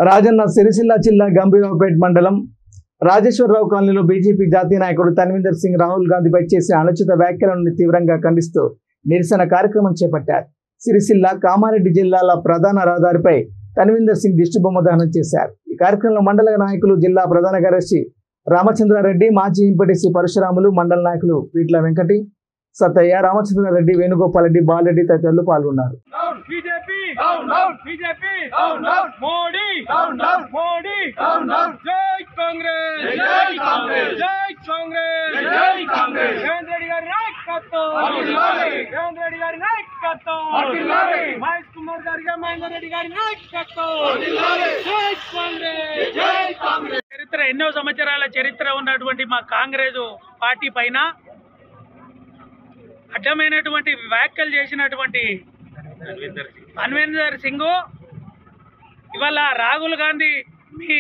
రాజన్న సిరిసిల్ల జిల్లా గంభీరావుపేట్ మండలం రాజేశ్వరరావు కాలనీలో బీజేపీ జాతీయ నాయకుడు తన్వీందర్ సింగ్ రాహుల్ గాంధీపై చేసిన అనుచిత వ్యాఖ్యలను తీవ్రంగా ఖండిస్తూ నిరసన కార్యక్రమం చేపట్టారు సిరిసిల్ల కామారెడ్డి జిల్లాల ప్రధాన రహదారిపై తన్వీందర్ సింగ్ దిష్టిబొమ్మ దహనం చేశారు ఈ కార్యక్రమంలో మండల నాయకులు జిల్లా ప్రధాన కార్యదర్శి రామచంద్రారెడ్డి మాజీ ఎంపీటీసీ పరశురాములు మండల నాయకులు వీట్ల వెంకటి సత్తయ్య రామచంద్రారెడ్డి వేణుగోపాల్ రెడ్డి బాలరెడ్డి తదితరులు పాల్గొన్నారు down BJP down down BJP down down Modi down down Modi down down జై కాంగ్రెస్ జై కాంగ్రెస్. జై కాంగ్రెస్ జై కాంగ్రెస్. రేవంత్ రెడ్డి గారి నాయకత్వం వర్ధిల్లాలి. రేవంత్ రెడ్డి గారి నాయకత్వం వర్ధిల్లాలి. మహేష్ కుమార్ గారి మహేందర్ రెడ్డి గారి నాయకత్వం వర్ధిల్లాలి. జై కాంగ్రెస్ జై కాంగ్రెస్ చరిత్ర ఎన్నో సంవత్సరాల చరిత్ర ఉన్నటువంటి మా కాంగ్రెస్ పార్టీ పైన అడ్డమైనటువంటి వ్యాఖ్యలు చేసినటువంటి అన్వేందర్ సింగ్ ఇవాళ రాహుల్ గాంధీ మీ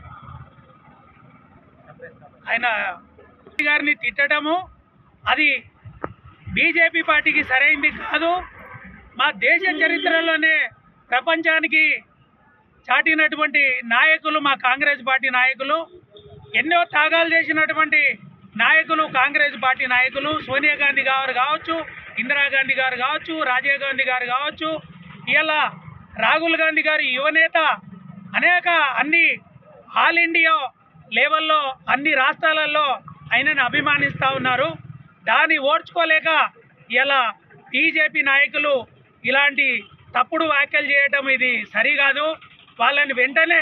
ఆయన గారిని తిట్టడము అది బీజేపీ పార్టీకి సరైంది కాదు మా దేశ చరిత్రలోనే ప్రపంచానికి చాటినటువంటి నాయకులు మా కాంగ్రెస్ పార్టీ నాయకులు ఎన్నో త్యాగాలు చేసినటువంటి నాయకులు కాంగ్రెస్ పార్టీ నాయకులు సోనియా గాంధీ గారు కావచ్చు ఇందిరాగాంధీ గారు కావచ్చు రాజీవ్ గాంధీ గారు కావచ్చు ఇలా రాహుల్ గాంధీ గారి యువనేత అనేక అన్ని ఆల్ ఇండియా లెవెల్లో అన్ని రాష్ట్రాలలో ఆయనను అభిమానిస్తూ ఉన్నారు దాన్ని ఓడ్చుకోలేక ఇలా బీజేపీ నాయకులు ఇలాంటి తప్పుడు వ్యాఖ్యలు చేయటం ఇది సరికాదు వాళ్ళని వెంటనే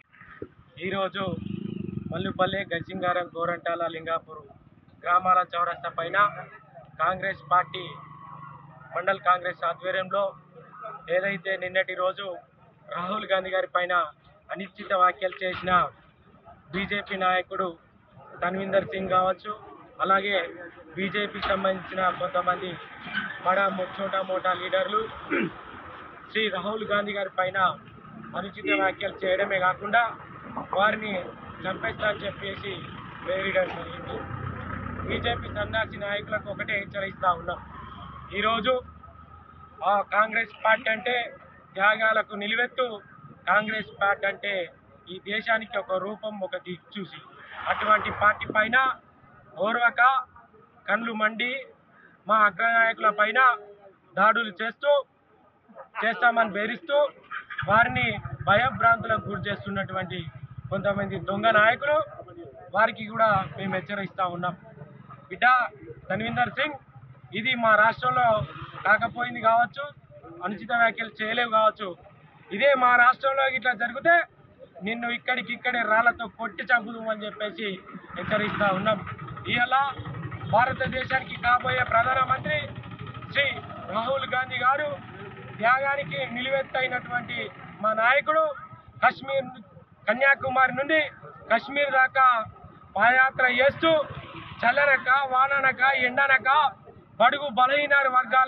ఈరోజు మల్లుపల్లి గజ్జింగారం గోరంటాల లింగాపూర్ గ్రామాల చౌరస్తా పైన కాంగ్రెస్ పార్టీ మండల్ కాంగ్రెస్ ఆధ్వర్యంలో ఏదైతే నిన్నటి రోజు రాహుల్ గాంధీ గారి పైన అనిశ్చిత వ్యాఖ్యలు చేసిన బీజేపీ నాయకుడు తన్వీందర్ సింగ్ కావచ్చు అలాగే బీజేపీకి సంబంధించిన కొంతమంది బడా మో- చోటా మోటా లీడర్లు శ్రీ రాహుల్ గాంధీ గారి పైన అనుచిత వ్యాఖ్యలు చేయడమే కాకుండా వారిని చంపేస్తా అని చెప్పేసి వేయడం జరిగింది బీజేపీ సన్యాసి నాయకులకు ఒకటే హెచ్చరిస్తా ఉన్నాం ఈరోజు ఆ కాంగ్రెస్ పార్టీ అంటే త్యాగాలకు నిలువెత్తు కాంగ్రెస్ పార్టీ అంటే ఈ దేశానికి ఒక రూపం ఒక దిక్చూసి అటువంటి పార్టీ పైన ఓర్వక కళ్ళు మండి మా అగ్రనాయకుల పైన దాడులు చేస్తూ చేస్తామని బెదిరిస్తూ వారిని భయభ్రాంతులకు గురి చేస్తున్నటువంటి కొంతమంది దొంగ నాయకులు వారికి కూడా మేము హెచ్చరిస్తూ ఉన్నాం బిడ్డ ధన్వీందర్ సింగ్ ఇది మా రాష్ట్రంలో కాకపోయింది కావచ్చు అనుచిత వ్యాఖ్యలు చేయలేవు కావచ్చు ఇదే మా రాష్ట్రంలో ఇట్లా జరిగితే నిన్ను ఇక్కడికి ఇక్కడే రాళ్లతో కొట్టి చంపుదామని చెప్పేసి హెచ్చరిస్తూ ఉన్నాం ఇవాళ భారతదేశానికి కాబోయే ప్రధానమంత్రి శ్రీ రాహుల్ గాంధీ గారు త్యాగానికి నిలువెత్తైనటువంటి మా నాయకుడు కశ్మీర్ కన్యాకుమారి నుండి కశ్మీర్ దాకా పాదయాత్ర చేస్తూ చల్లనక వాననక ఎండనక బడుగు బలహీన వర్గాల